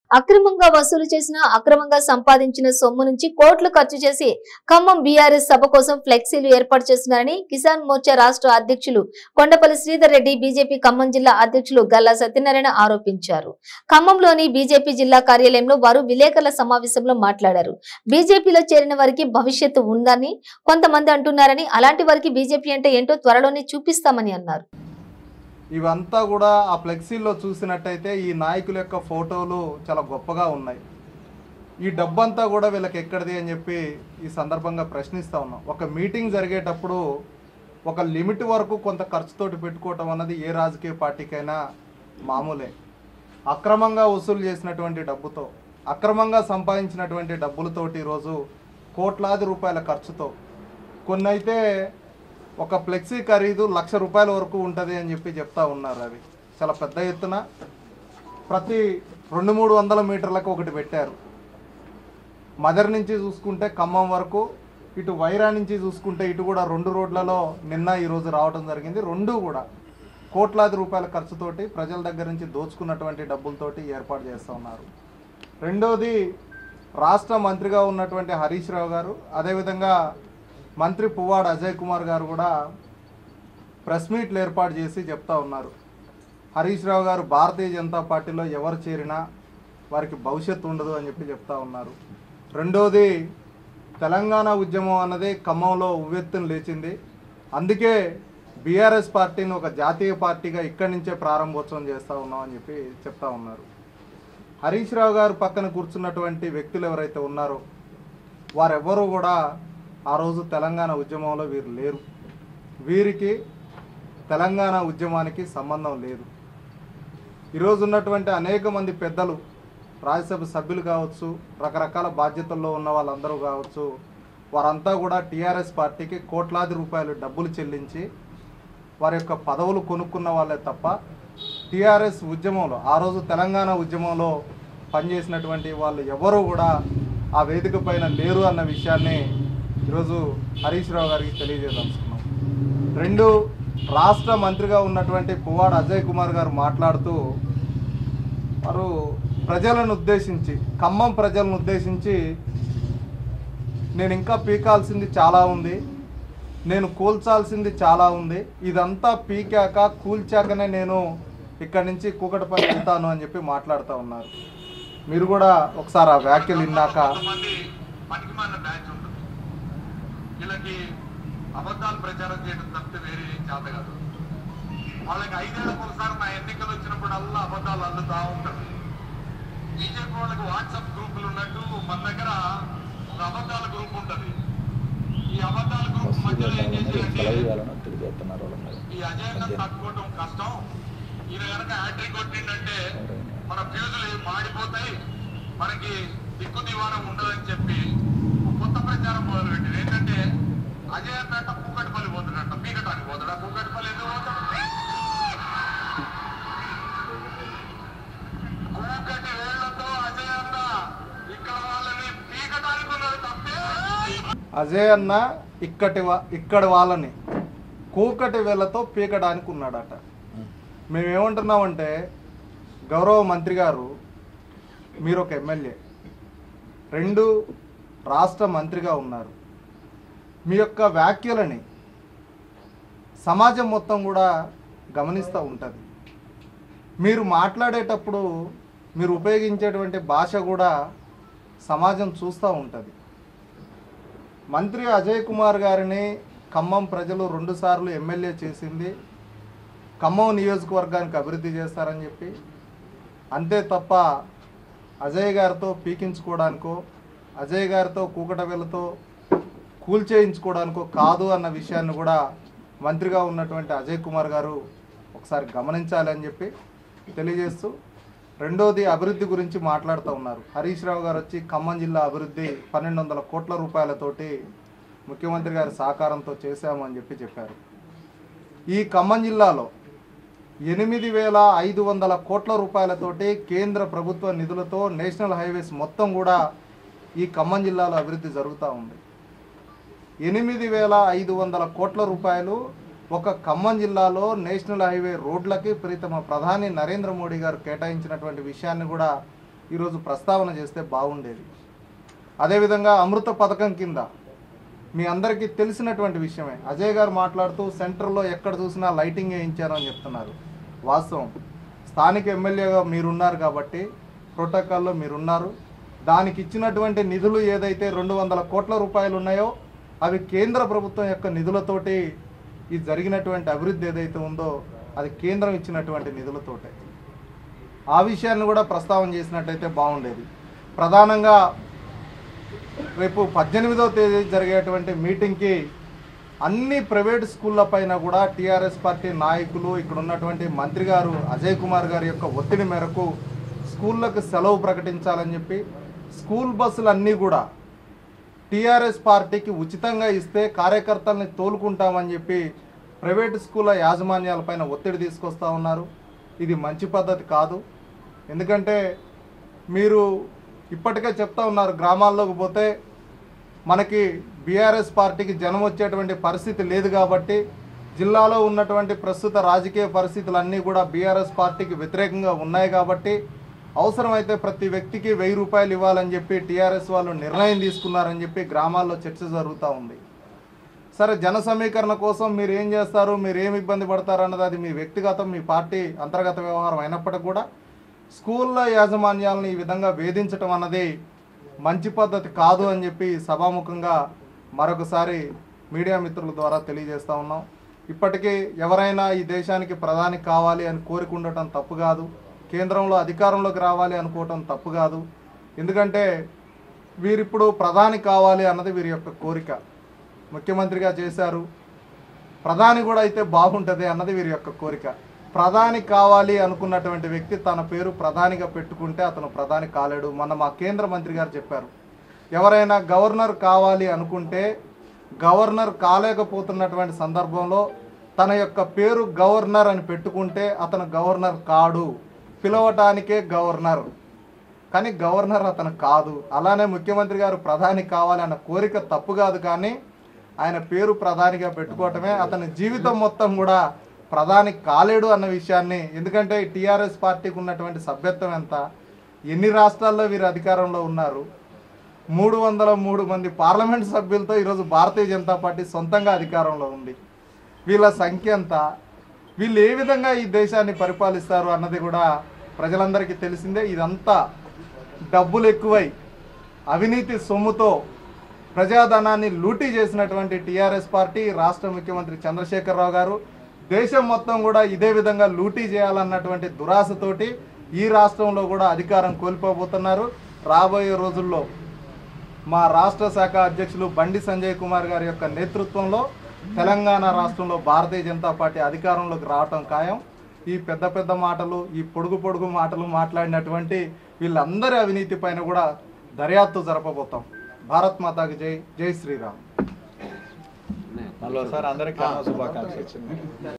అక్రమంగా వసూలు చేసిన అక్రమంగా సంపాదించిన సొమ్ము నుంచి కోట్లు ఖర్చు చేసి ఖమ్మం బీఆర్ఎస్ సభ కోసం ఫ్లెక్సీలు ఏర్పాటు చేస్తున్నారని కిసాన్ మోర్చా రాష్ట్ర అధ్యక్షులు కొండపల్లి శ్రీధర్ రెడ్డి బీజేపీ ఖమ్మం జిల్లా అధ్యక్షులు గల్లా సత్యనారాయణ ఆరోపించారు ఖమ్మంలోని బీజేపీ జిల్లా కార్యాలయంలో వారు విలేకరుల సమావేశంలో మాట్లాడారు బీజేపీలో చేరిన వారికి భవిష్యత్తు ఉందని కొంతమంది అంటున్నారని అలాంటి వారికి బీజేపీ అంటే ఏంటో త్వరలోనే చూపిస్తామని అన్నారు ఇవంతా కూడా ఆ ఫ్లెక్సీల్లో చూసినట్టయితే ఈ నాయకుల యొక్క ఫోటోలు చాలా గొప్పగా ఉన్నాయి ఈ డబ్బంతా కూడా వీళ్ళకి ఎక్కడిది అని చెప్పి ఈ సందర్భంగా ప్రశ్నిస్తా ఉన్నాం ఒక మీటింగ్ జరిగేటప్పుడు ఒక లిమిట్ వరకు కొంత ఖర్చుతోటి పెట్టుకోవటం అన్నది ఏ రాజకీయ పార్టీకైనా మామూలే అక్రమంగా వసూలు చేసినటువంటి డబ్బుతో అక్రమంగా సంపాదించినటువంటి డబ్బులతోటి ఈరోజు కోట్లాది రూపాయల ఖర్చుతో కొన్ని అయితే ఒక ఫ్లెక్సీ ఖరీదు లక్ష రూపాయల వరకు ఉంటుంది అని చెప్పి చెప్తా ఉన్నారు అవి చాలా పెద్ద ఎత్తున ప్రతి రెండు మూడు వందల మీటర్లకు ఒకటి పెట్టారు మదర్ నుంచి చూసుకుంటే ఖమ్మం వరకు ఇటు వైరా నుంచి చూసుకుంటే ఇటు కూడా రెండు రోడ్లలో నిన్న ఈరోజు రావడం జరిగింది రెండు కూడా కోట్లాది రూపాయల ఖర్చుతోటి ప్రజల దగ్గర నుంచి దోచుకున్నటువంటి డబ్బులతోటి ఏర్పాటు చేస్తూ ఉన్నారు రెండోది రాష్ట్ర మంత్రిగా ఉన్నటువంటి హరీష్ రావు గారు అదేవిధంగా మంత్రి పువ్వాడ అజయ్ కుమార్ గారు కూడా ప్రెస్ మీట్లు ఏర్పాటు చేసి చెప్తా ఉన్నారు హరీష్ రావు గారు భారతీయ జనతా పార్టీలో ఎవరు చేరినా వారికి భవిష్యత్తు ఉండదు అని చెప్పి చెప్తా ఉన్నారు రెండోది తెలంగాణ ఉద్యమం అన్నది ఖమ్మంలో ఉవ్వెత్తున లేచింది అందుకే బీఆర్ఎస్ పార్టీని ఒక జాతీయ పార్టీగా ఇక్కడి నుంచే ప్రారంభోత్సవం చేస్తూ ఉన్నాం అని చెప్పి చెప్తా ఉన్నారు హరీష్ రావు గారు పక్కన కూర్చున్నటువంటి వ్యక్తులు ఎవరైతే ఉన్నారో వారెవ్వరూ కూడా ఆ రోజు తెలంగాణ ఉద్యమంలో వీరు లేరు వీరికి తెలంగాణ ఉద్యమానికి సంబంధం లేదు ఈరోజు ఉన్నటువంటి అనేక మంది పెద్దలు రాజ్యసభ సభ్యులు కావచ్చు రకరకాల బాధ్యతల్లో ఉన్న వాళ్ళందరూ కావచ్చు వారంతా కూడా టీఆర్ఎస్ పార్టీకి కోట్లాది రూపాయలు డబ్బులు చెల్లించి వారి యొక్క పదవులు కొనుక్కున్న వాళ్ళే తప్ప టీఆర్ఎస్ ఉద్యమంలో ఆ రోజు తెలంగాణ ఉద్యమంలో పనిచేసినటువంటి వాళ్ళు ఎవరూ కూడా ఆ వేదిక పైన లేరు అన్న విషయాన్ని ఈరోజు హరీష్ రావు గారికి తెలియజేదలుచుకున్నాం రెండు రాష్ట్ర మంత్రిగా ఉన్నటువంటి పువ్వాడ అజయ్ కుమార్ గారు మాట్లాడుతూ వారు ప్రజలను ఉద్దేశించి ఖమ్మం ప్రజలను ఉద్దేశించి నేను ఇంకా పీకాల్సింది చాలా ఉంది నేను కూల్చాల్సింది చాలా ఉంది ఇదంతా పీకాక కూల్చాకనే నేను ఇక్కడి నుంచి కూకటపల్లి వెళ్తాను అని చెప్పి మాట్లాడుతూ ఉన్నారు మీరు కూడా ఒకసారి ఆ వ్యాఖ్యలు విన్నాక కొంతమంది పనికిమాలిన బ్యాచ్ ఉంటుంది వీళ్ళకి అబద్ధాలు ప్రచారం చేయడం తప్పితే వేరే ఏం చేత కాదు వాళ్ళకి ఐదేళ్ళకి ఒకసారి నా ఎన్నికలు వచ్చినప్పుడల్లా అబద్ధాలు అల్లుతా ఉంటారు బీజేపీ వాళ్ళకి వాట్సాప్ గ్రూపులు ఉన్నట్టు మన దగ్గర ఒక అబద్ధాల గ్రూప్ ఉంటది ఈ అబద్ధాల గ్రూప్ మధ్యలో ఏం చేశారంటే ఈ అజయన్న తట్టుకోవటం కష్టం ఈయన కనుక హ్యాట్రిక్ కొట్టిండంటే మన ఫ్యూజులు మాడిపోతాయి మనకి దిక్కు దివానం ఉండదని చెప్పి ఒక కొత్త ప్రచారం మొదలుపెట్టింది ఏంటంటే అజయన్నట కూకటిపల్లి పోతున్నట్ట పీకటానికి పోతాడా కూకటిపల్లి ఎందుకు పోతాడు కూకటి వేళ్లతో అజయన్న ఇక్కడ వాళ్ళని పీకటానికి ఉన్నాడు తప్పే అజయ్ అన్న ఇక్కటి వా- ఇక్కడి వాళ్ళని కూకటి వేళ్ళతో పీకడానికి ఉన్నాడట మేమేమంటున్నామంటే గౌరవ మంత్రి గారు మీరు ఒక ఎమ్మెల్యే రెండు రాష్ట్ర మంత్రిగా ఉన్నారు మీ యొక్క వ్యాఖ్యలని సమాజం మొత్తం కూడా గమనిస్తూ ఉంటుంది మీరు మాట్లాడేటప్పుడు మీరు ఉపయోగించేటువంటి భాష కూడా సమాజం చూస్తూ ఉంటుంది మంత్రి అజయ్ కుమార్ గారిని ఖమ్మం ప్రజలు రెండుసార్లు ఎమ్మెల్యే చేసింది ఖమ్మం నియోజకవర్గానికి అభివృద్ధి చేస్తారని చెప్పి అంతే తప్ప అజయ్ గారితో పీకించుకోవడానికో అజయ్ గారితో కూకటవేలతో కూల్చేయించుకోవడానికో కాదు అన్న విషయాన్ని కూడా మంత్రిగా ఉన్నటువంటి అజయ్ కుమార్ గారు ఒకసారి గమనించాలి అని చెప్పి తెలియజేస్తూ రెండోది అభివృద్ధి గురించి మాట్లాడుతూ ఉన్నారు హరీష్ రావు గారు వచ్చి ఖమ్మం జిల్లా అభివృద్ధి పన్నెండు వందల కోట్ల రూపాయలతోటి ముఖ్యమంత్రి గారి సహకారంతో చేశామని చెప్పి చెప్పారు ఈ ఖమ్మం జిల్లాలో ఎనిమిది వేల ఐదు వందల కోట్ల రూపాయలతోటి కేంద్ర ప్రభుత్వ నిధులతో నేషనల్ హైవేస్ మొత్తం కూడా ఈ ఖమ్మం జిల్లాలో అభివృద్ధి జరుగుతూ ఉంది ఎనిమిది వేల ఐదు వందల కోట్ల రూపాయలు ఒక ఖమ్మం జిల్లాలో నేషనల్ హైవే రోడ్లకి ప్రీతమ ప్రధాని నరేంద్ర మోడీ గారు కేటాయించినటువంటి విషయాన్ని కూడా ఈరోజు ప్రస్తావన చేస్తే బాగుండేది అదేవిధంగా అమృత పథకం కింద మీ అందరికీ తెలిసినటువంటి విషయమే అజయ్ గారు మాట్లాడుతూ సెంటర్లో ఎక్కడ చూసినా లైటింగ్ వేయించారు అని చెప్తున్నారు వాస్తవం స్థానిక ఎమ్మెల్యేగా మీరున్నారు కాబట్టి ప్రోటోకాల్లో మీరున్నారు దానికి ఇచ్చినటువంటి నిధులు ఏదైతే రెండు వందల కోట్ల రూపాయలు ఉన్నాయో అవి కేంద్ర ప్రభుత్వం యొక్క నిధులతోటి ఈ జరిగినటువంటి అభివృద్ధి ఏదైతే ఉందో అది కేంద్రం ఇచ్చినటువంటి నిధులతోటే ఆ విషయాన్ని కూడా ప్రస్తావన చేసినట్టయితే బాగుండేది ప్రధానంగా రేపు పద్దెనిమిదవ తేదీ జరిగేటువంటి మీటింగ్కి అన్ని ప్రైవేట్ స్కూళ్ళ పైన కూడా టీఆర్ఎస్ పార్టీ నాయకులు ఇక్కడ ఉన్నటువంటి మంత్రి గారు అజయ్ కుమార్ గారి యొక్క ఒత్తిడి మేరకు స్కూళ్ళకు సెలవు ప్రకటించాలని చెప్పి స్కూల్ బస్సులు అన్నీ కూడా టీఆర్ఎస్ పార్టీకి ఉచితంగా ఇస్తే కార్యకర్తల్ని తోలుకుంటామని చెప్పి ప్రైవేట్ స్కూళ్ళ యాజమాన్యాలపైన ఒత్తిడి తీసుకొస్తా ఉన్నారు ఇది మంచి పద్ధతి కాదు ఎందుకంటే మీరు ఇప్పటికే చెప్తా ఉన్నారు గ్రామాల్లోకి పోతే మనకి బీఆర్ఎస్ పార్టీకి జనం వచ్చేటువంటి పరిస్థితి లేదు కాబట్టి జిల్లాలో ఉన్నటువంటి ప్రస్తుత రాజకీయ పరిస్థితులన్నీ కూడా బీఆర్ఎస్ పార్టీకి వ్యతిరేకంగా ఉన్నాయి కాబట్టి అవసరమైతే ప్రతి వ్యక్తికి వెయ్యి రూపాయలు ఇవ్వాలని చెప్పి టీఆర్ఎస్ వాళ్ళు నిర్ణయం తీసుకున్నారని చెప్పి గ్రామాల్లో చర్చ జరుగుతూ ఉంది సరే జన సమీకరణ కోసం మీరు ఏం చేస్తారు మీరు ఏమి ఇబ్బంది పడతారు అన్నది అది మీ వ్యక్తిగతం మీ పార్టీ అంతర్గత వ్యవహారం అయినప్పటికీ కూడా స్కూళ్ళ యాజమాన్యాలను ఈ విధంగా వేధించటం అన్నది మంచి పద్ధతి కాదు అని చెప్పి సభాముఖంగా మరొకసారి మీడియా మిత్రుల ద్వారా తెలియజేస్తా ఉన్నాం ఇప్పటికీ ఎవరైనా ఈ దేశానికి ప్రధాని కావాలి అని కోరుకుండటం తప్పు కాదు కేంద్రంలో అధికారంలోకి రావాలి అనుకోవటం తప్పు కాదు ఎందుకంటే వీరిప్పుడు ప్రధాని కావాలి అన్నది వీరి యొక్క కోరిక ముఖ్యమంత్రిగా చేశారు ప్రధాని కూడా అయితే బాగుంటుంది అన్నది వీరి యొక్క కోరిక ప్రధాని కావాలి అనుకున్నటువంటి వ్యక్తి తన పేరు ప్రధానిగా పెట్టుకుంటే అతను ప్రధాని కాలేడు మొన్న మా కేంద్ర మంత్రి గారు చెప్పారు ఎవరైనా గవర్నర్ కావాలి అనుకుంటే గవర్నర్ కాలేకపోతున్నటువంటి సందర్భంలో తన యొక్క పేరు గవర్నర్ అని పెట్టుకుంటే అతను గవర్నర్ కాడు పిలవటానికే గవర్నర్ కానీ గవర్నర్ అతను కాదు అలానే ముఖ్యమంత్రి గారు ప్రధాని కావాలన్న కోరిక తప్పు కాదు కానీ ఆయన పేరు ప్రధానిగా పెట్టుకోవటమే అతని జీవితం మొత్తం కూడా ప్రధాని కాలేడు అన్న విషయాన్ని ఎందుకంటే టీఆర్ఎస్ పార్టీకి ఉన్నటువంటి సభ్యత్వం ఎంత ఎన్ని రాష్ట్రాల్లో వీరు అధికారంలో ఉన్నారు మూడు వందల మూడు మంది పార్లమెంట్ సభ్యులతో ఈరోజు భారతీయ జనతా పార్టీ సొంతంగా అధికారంలో ఉంది వీళ్ళ సంఖ్య ఎంత వీళ్ళు ఏ విధంగా ఈ దేశాన్ని పరిపాలిస్తారు అన్నది కూడా ప్రజలందరికీ తెలిసిందే ఇదంతా డబ్బులు ఎక్కువై అవినీతి సొమ్ముతో ప్రజాధనాన్ని లూటీ చేసినటువంటి టీఆర్ఎస్ పార్టీ రాష్ట్ర ముఖ్యమంత్రి చంద్రశేఖరరావు గారు దేశం మొత్తం కూడా ఇదే విధంగా లూటీ చేయాలన్నటువంటి దురాశతోటి ఈ రాష్ట్రంలో కూడా అధికారం కోల్పోబోతున్నారు రాబోయే రోజుల్లో మా రాష్ట్ర శాఖ అధ్యక్షులు బండి సంజయ్ కుమార్ గారి యొక్క నేతృత్వంలో తెలంగాణ రాష్ట్రంలో భారతీయ జనతా పార్టీ అధికారంలోకి రావటం ఖాయం ఈ పెద్ద పెద్ద మాటలు ఈ పొడుగు పొడుగు మాటలు మాట్లాడినటువంటి వీళ్ళందరి అవినీతి పైన కూడా దర్యాప్తు జరపబోతాం భారత్ మాతాకి జై జై శ్రీరామ్ మళ్ళీ ఒకసారి అందరికీ శుభాకాంక్షలు